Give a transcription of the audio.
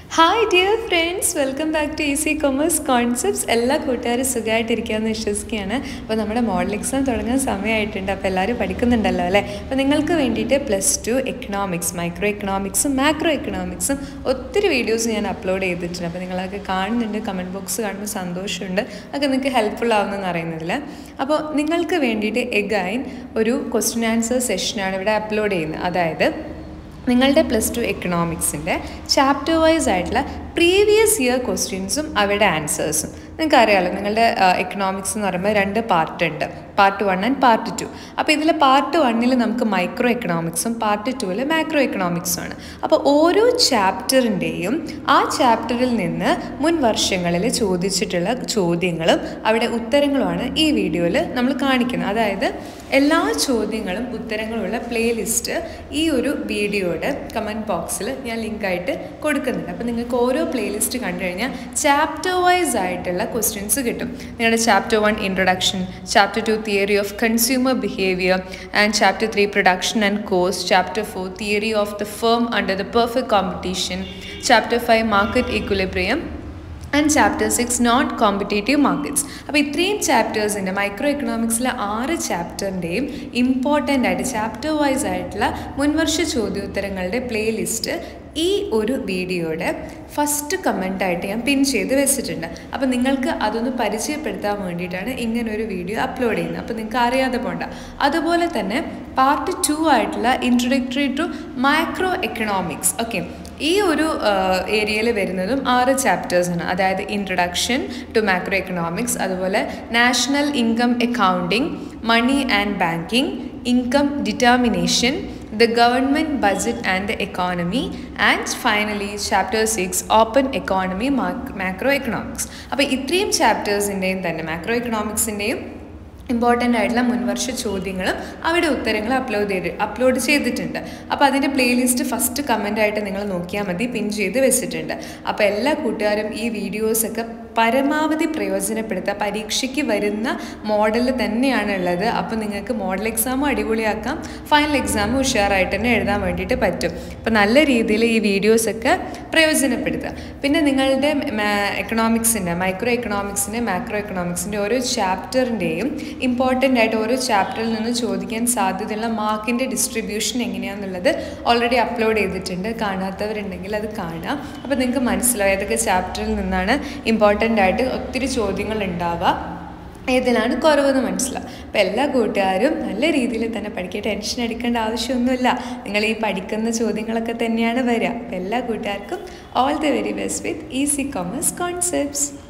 hi dear friends welcome back to easy commerce concepts എല്ലാ കൂട്ടുകാരും സുഖമായിട്ടിരിക്കാമെന്ന് വിശ്വസിക്കുകയാണ് അപ്പോൾ നമ്മുടെ മോഡൽ എക്സാം തുടങ്ങാൻ സമയമായിട്ടുണ്ട് അപ്പോൾ എല്ലാവരും പഠിക്കുന്നുണ്ടല്ലോ അല്ലേ അപ്പോൾ നിങ്ങൾക്ക് വേണ്ടിയിട്ട് പ്ലസ് ടു എക്കണോമിക്സ് മൈക്രോ എക്കണോമിക്സും മാക്രോ എക്കണോമിക്സും ഒത്തിരി വീഡിയോസ് ഞാൻ അപ്ലോഡ് ചെയ്തിട്ടുണ്ട് അപ്പോൾ നിങ്ങളതൊക്കെ കാണുന്നുണ്ട് കമൻറ്റ് ബോക്സ് കാണുമ്പോൾ സന്തോഷമുണ്ട് അതൊക്കെ നിങ്ങൾക്ക് ഹെൽപ്ഫുൾ ആവുമെന്ന് അറിയുന്നതിൽ അപ്പോൾ നിങ്ങൾക്ക് വേണ്ടിയിട്ട് എഗൈൻ ഒരു ക്വസ്റ്റ്യൻ ആൻസർ സെഷനാണ് ഇവിടെ അപ്ലോഡ് ചെയ്യുന്നത് അതായത് നിങ്ങളുടെ പ്ലസ് ടു എക്കണോമിക്സിൻ്റെ ചാപ്റ്റർ വൈസ് ആയിട്ടുള്ള പ്രീവിയസ് ഇയർ ക്വസ്റ്റ്യൻസും അവയുടെ ആൻസേഴ്സും നിങ്ങൾക്ക് അറിയാമല്ലോ നിങ്ങളുടെ എക്കണോമിക്സ് എന്ന് പറയുമ്പോൾ രണ്ട് പാർട്ട് ഉണ്ട് part one and part two അപ്പോൾ ഇതിൽ പാർട്ട് വണ്ണിൽ നമുക്ക് മൈക്രോ എക്കണോമിക്സും പാർട്ട് ടുവിൽ മാക്രോ എക്കണോമിക്സും ആണ് അപ്പോൾ ഓരോ ചാപ്റ്ററിൻ്റെയും ആ ചാപ്റ്ററിൽ നിന്ന് മുൻ വർഷങ്ങളിൽ ചോദിച്ചിട്ടുള്ള ചോദ്യങ്ങളും അവിടെ ഉത്തരങ്ങളുമാണ് ഈ വീഡിയോയിൽ നമ്മൾ കാണിക്കുന്നത് അതായത് എല്ലാ ചോദ്യങ്ങളും ഉത്തരങ്ങളുള്ള പ്ലേലിസ്റ്റ് ഈ ഒരു വീഡിയോയുടെ കമൻറ്റ് ബോക്സിൽ ഞാൻ ലിങ്കായിട്ട് കൊടുക്കുന്നുണ്ട് അപ്പോൾ നിങ്ങൾക്ക് ഓരോ പ്ലേലിസ്റ്റ് കണ്ടു കഴിഞ്ഞാൽ ചാപ്റ്റർ വൈസ് ആയിട്ടുള്ള ക്വസ്റ്റ്യൻസ് കിട്ടും നിങ്ങളുടെ chapter one introduction chapter two theory of consumer behaviour and chapter three production and cost chapter four theory of the firm under the perfect competition chapter five market equilibrium and chapter six not competitive markets അപ്പോൾ ഇത്രയും ചാപ്റ്റേഴ്സിൻ്റെ micro എക്കണോമിക്സിലെ ആറ് ചാപ്റ്ററിൻ്റെയും important ആയിട്ട് chapter wise ആയിട്ടുള്ള മുൻവർഷ ചോദ്യോത്തരങ്ങളുടെ playlist ഈ ഒരു വീഡിയോയുടെ ഫസ്റ്റ് കമൻ്റായിട്ട് ഞാൻ പിൻ ചെയ്ത് വെച്ചിട്ടുണ്ട് അപ്പോൾ നിങ്ങൾക്ക് അതൊന്ന് പരിചയപ്പെടുത്താൻ വേണ്ടിയിട്ടാണ് ഇങ്ങനെ ഒരു വീഡിയോ അപ്ലോഡ് ചെയ്യുന്നത് അപ്പോൾ നിങ്ങൾക്ക് അറിയാതെ പോണ്ട അതുപോലെ തന്നെ പാർട്ട് ടു ആയിട്ടുള്ള introductory to micro economics okay ഈ ഒരു ഏരിയയിൽ വരുന്നതും ആറ് ചാപ്റ്റേഴ്സാണ് അതായത് ഇൻട്രൊഡക്ഷൻ ടു മാക്രോ എക്കണോമിക്സ് അതുപോലെ national income accounting money and banking income determination the government budget and the economy and finally chapter 6 open economy macro economics അപ്പോൾ ഇത്രയും ചാപ്റ്റേഴ്സിൻ്റെയും തന്നെ മാക്രോ എക്കണോമിക്സിൻ്റെയും ഇമ്പോർട്ടൻ്റ് ആയിട്ടുള്ള മുൻവർഷ ചോദ്യങ്ങളും അവിടെ ഉത്തരങ്ങൾ അപ്ലോഡ് ചെയ്ത് അപ്ലോഡ് ചെയ്തിട്ടുണ്ട് അപ്പോൾ അതിൻ്റെ പ്ലേലിസ്റ്റ് ഫസ്റ്റ് കമൻ്റായിട്ട് നിങ്ങൾ നോക്കിയാൽ മതി പിൻ ചെയ്ത് വെച്ചിട്ടുണ്ട് അപ്പോൾ എല്ലാ കൂട്ടുകാരും ഈ വീഡിയോസൊക്കെ പരമാവധി പ്രയോജനപ്പെടുത്തുക പരീക്ഷയ്ക്ക് വരുന്ന മോഡൽ തന്നെയാണ് ഉള്ളത് അപ്പോൾ നിങ്ങൾക്ക് മോഡൽ എക്സാമും അടിപൊളിയാക്കാം ഫൈനൽ എക്സാമും ഉഷാറായിട്ട് തന്നെ എഴുതാൻ വേണ്ടിയിട്ട് പറ്റും അപ്പോൾ നല്ല രീതിയിൽ ഈ വീഡിയോസൊക്കെ പ്രയോജനപ്പെടുത്തുക പിന്നെ നിങ്ങളുടെ എക്കണോമിക്സിൻ്റെ മൈക്രോ എക്കണോമിക്സിൻ്റെ മാക്രോ എക്കണോമിക്സിൻ്റെ ഓരോ ചാപ്റ്ററിൻ്റെയും ഇമ്പോർട്ടൻ്റ് ആയിട്ട് ഓരോ ചാപ്റ്ററിൽ നിന്ന് ചോദിക്കാൻ സാധ്യതയുള്ള മാർക്കിൻ്റെ ഡിസ്ട്രിബ്യൂഷൻ എങ്ങനെയാണെന്നുള്ളത് ഓൾറെഡി അപ്ലോഡ് ചെയ്തിട്ടുണ്ട് കാണാത്തവരുണ്ടെങ്കിൽ അത് കാണാം അപ്പോൾ നിങ്ങൾക്ക് മനസ്സിലാവും ഏതൊക്കെ ചാപ്റ്ററിൽ നിന്നാണ് ഇമ്പോർട്ടൻ്റ് ആയിട്ട് ഒത്തിരി ചോദ്യങ്ങൾ ഉണ്ടാവുക ഏതിലാണ് കുറവെന്ന് മനസ്സിലാവും അപ്പോൾ എല്ലാ കൂട്ടുകാരും നല്ല രീതിയിൽ തന്നെ പഠിക്കുക ടെൻഷൻ എടുക്കേണ്ട ആവശ്യമൊന്നുമില്ല നിങ്ങൾ ഈ പഠിക്കുന്ന ചോദ്യങ്ങളൊക്കെ തന്നെയാണ് വരിക അപ്പോൾ എല്ലാ കൂട്ടുകാർക്കും all the very best with easy commerce concepts